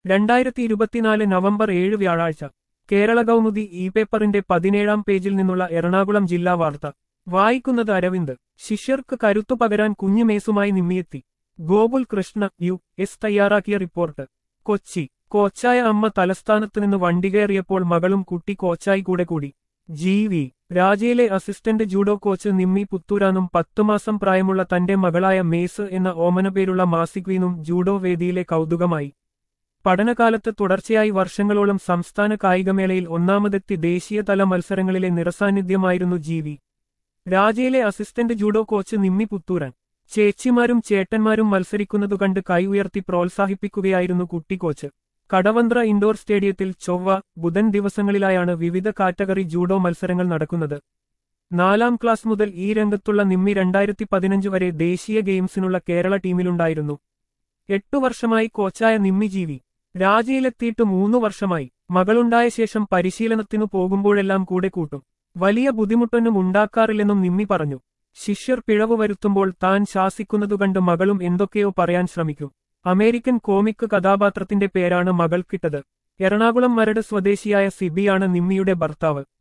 രണ്ടായിരത്തി ഇരുപത്തിനാല് നവംബർ ഏഴ് വ്യാഴാഴ്ച കേരള കൗമുദി ഇ പേപ്പറിന്റെ പതിനേഴാം പേജിൽ നിന്നുള്ള എറണാകുളം ജില്ലാ വാർത്ത വായിക്കുന്നത് അരവിന്ദ് ശിഷ്യർക്ക് കരുത്തു പകരാൻ കുഞ്ഞുമേസുമായി നിമ്മിയെത്തി ഗോകുൽ കൃഷ്ണ യു എസ് തയ്യാറാക്കിയ റിപ്പോർട്ട് കൊച്ചി കോച്ചായ അമ്മ തലസ്ഥാനത്ത് നിന്ന് വണ്ടി കയറിയപ്പോൾ മകളും കുട്ടി കോച്ചായി കൂടെ കൂടി ജി വി രാജയിലെ അസിസ്റ്റന്റ് ജൂഡോ കോച്ച് നിമ്മി പുത്തൂരാനും പത്തു മാസം പ്രായമുള്ള തന്റെ മകളായ മേസ് എന്ന ഓമനപേരുള്ള മാസിക്വീനും ജൂഡോ വേദിയിലെ കൗതുകമായി പഠനകാലത്ത് തുടർച്ചയായി വർഷങ്ങളോളം സംസ്ഥാന കായികമേളയിൽ ഒന്നാമതെത്തി ദേശീയതല മത്സരങ്ങളിലെ നിറസാന്നിധ്യമായിരുന്നു ജി വി രാജയിലെ assistant judo coach Nimmi Puthooran ചേച്ചിമാരും ചേട്ടന്മാരും മത്സരിക്കുന്നതു കണ്ട് കൈ ഉയർത്തി പ്രോത്സാഹിപ്പിക്കുകയായിരുന്നു കുട്ടി കോച്ച് കടവന്ത്ര ഇൻഡോർ സ്റ്റേഡിയത്തിൽ ചൊവ്വ ബുധൻ ദിവസങ്ങളിലായാണ് വിവിധ കാറ്റഗറി ജൂഡോ മത്സരങ്ങൾ നടക്കുന്നത് നാലാം ക്ലാസ് മുതൽ ഈ രംഗത്തുള്ള നിമ്മി രണ്ടായിരത്തി പതിനഞ്ച് വരെ ദേശീയ ഗെയിംസിനുള്ള കേരള ടീമിലുണ്ടായിരുന്നു എട്ടു വർഷമായി കോച്ചായ നിമ്മി ജീവി രാജയിലെത്തിയിട്ട് മൂന്നു വർഷമായി മകളുണ്ടായ ശേഷം പരിശീലനത്തിനു പോകുമ്പോഴെല്ലാം കൂടെ കൂട്ടും വലിയ ബുദ്ധിമുട്ടൊന്നും ഉണ്ടാക്കാറില്ലെന്നും നിമ്മി പറഞ്ഞു ശിഷ്യർ പിഴവ് വരുത്തുമ്പോൾ താൻ ശാസിക്കുന്നതു കണ്ട് മകളും എന്തൊക്കെയോ പറയാൻ ശ്രമിക്കും അമേരിക്കൻ കോമിക് കഥാപാത്രത്തിന്റെ പേരാണ് മകൾക്കിട്ടത് എറണാകുളം മരട് സ്വദേശിയായ സിബിയാണ് നിമ്മിയുടെ ഭർത്താവ്